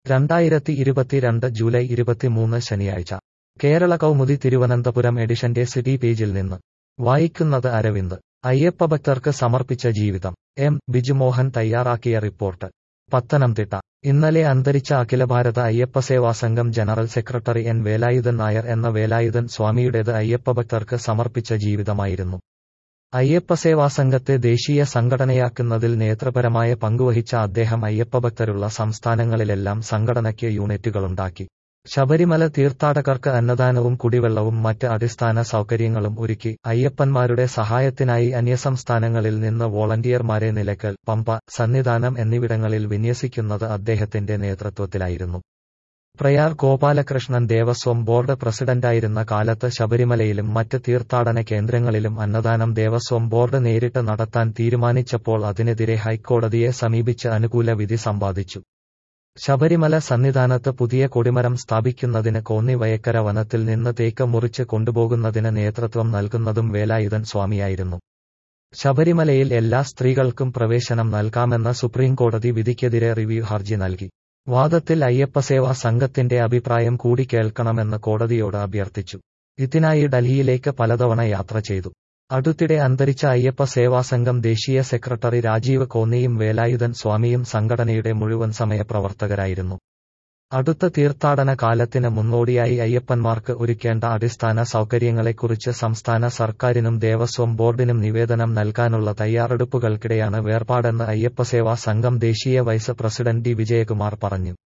രണ്ടായിരത്തി ഇരുപത്തിരണ്ട് ജൂലൈ ഇരുപത്തിമൂന്ന് ശനിയാഴ്ച കേരള കൗമുദി തിരുവനന്തപുരം എഡിഷന്റെ സിറ്റി പേജിൽ നിന്ന് വായിക്കുന്നത് അരവിന്ദ് അയ്യപ്പഭക്തർക്ക് സമർപ്പിച്ച ജീവിതം എം ബിജുമോഹൻ തയ്യാറാക്കിയ റിപ്പോർട്ട് പത്തനംതിട്ട ഇന്നലെ അന്തരിച്ച Akhilabharata Ayyappaseva Sangham general secretary N Velayudhan Nair എന്ന വേലായുധൻ സ്വാമിയുടേത് അയ്യപ്പഭക്തർക്ക് സമർപ്പിച്ച ജീവിതമായിരുന്നു അയ്യപ്പസേവാ സംഘത്തെ ദേശീയ സംഘടനയാക്കുന്നതിൽ നേതൃപരമായ പങ്കുവഹിച്ച അദ്ദേഹം അയ്യപ്പഭക്തരുള്ള സംസ്ഥാനങ്ങളിലെല്ലാം സംഘടനയ്ക്ക് യൂണിറ്റുകളുണ്ടാക്കി ശബരിമല തീർത്ഥാടകർക്ക് അന്നദാനവും കുടിവെള്ളവും മറ്റ് അടിസ്ഥാന സൗകര്യങ്ങളും ഒരുക്കി അയ്യപ്പന്മാരുടെ സഹായത്തിനായി അന്യസംസ്ഥാനങ്ങളിൽ നിന്ന് വോളണ്ടിയർമാരെ നിലയ്ക്കൽ പമ്പ സന്നിധാനം എന്നിവിടങ്ങളിൽ വിന്യസിക്കുന്നത് അദ്ദേഹത്തിന്റെ നേതൃത്വത്തിലായിരുന്നു പ്രയാർ ഗോപാലകൃഷ്ണൻ ദേവസ്വം ബോർഡ് പ്രസിഡന്റായിരുന്ന കാലത്ത് ശബരിമലയിലും മറ്റ് തീർത്ഥാടന കേന്ദ്രങ്ങളിലും അന്നദാനം ദേവസ്വം ബോർഡ് നേരിട്ട് നടത്താൻ തീരുമാനിച്ചപ്പോൾ അതിനെതിരെ ഹൈക്കോടതിയെ സമീപിച്ച് അനുകൂല വിധി സമ്പാദിച്ചു ശബരിമല സന്നിധാനത്ത് പുതിയ കൊടിമരം സ്ഥാപിക്കുന്നതിന് കോന്നി വയക്കര വനത്തിൽ നിന്ന് തേക്ക് മുറിച്ച് കൊണ്ടുപോകുന്നതിന് നേതൃത്വം നൽകുന്നതും വേലായുധൻ സ്വാമിയായിരുന്നു ശബരിമലയിൽ എല്ലാ സ്ത്രീകൾക്കും പ്രവേശനം നൽകാമെന്ന സുപ്രീംകോടതി വിധിക്കെതിരെ റിവ്യൂ ഹർജി നൽകി വാദത്തിൽ അയ്യപ്പസേവാ സംഘത്തിന്റെ അഭിപ്രായം കൂടി കേൾക്കണമെന്ന് കോടതിയോട് അഭ്യർത്ഥിച്ചു ഇതിനായി ഡൽഹിയിലേക്ക് പലതവണ യാത്ര ചെയ്തു അടുത്തിടെ അന്തരിച്ച അയ്യപ്പ സേവാ സംഘം ദേശീയ സെക്രട്ടറി രാജീവ് കോന്നിയും വേലായുധൻ സ്വാമിയും സംഘടനയുടെ മുഴുവൻ സമയ പ്രവർത്തകരായിരുന്നു അടുത്ത തീർത്ഥാടന കാലത്തിന് മുന്നോടിയായി അയ്യപ്പന്മാർക്ക് ഒരുക്കേണ്ട അടിസ്ഥാന സൗകര്യങ്ങളെക്കുറിച്ച് സംസ്ഥാന സർക്കാരിനും ദേവസ്വം ബോർഡിനും നിവേദനം നൽകാനുള്ള തയ്യാറെടുപ്പുകൾക്കിടെയാണ് വേർപാടെന്ന് അയ്യപ്പസേവാ സംഘം ദേശീയ വൈസ് പ്രസിഡന്റ് ഡി വിജയകുമാർ പറഞ്ഞു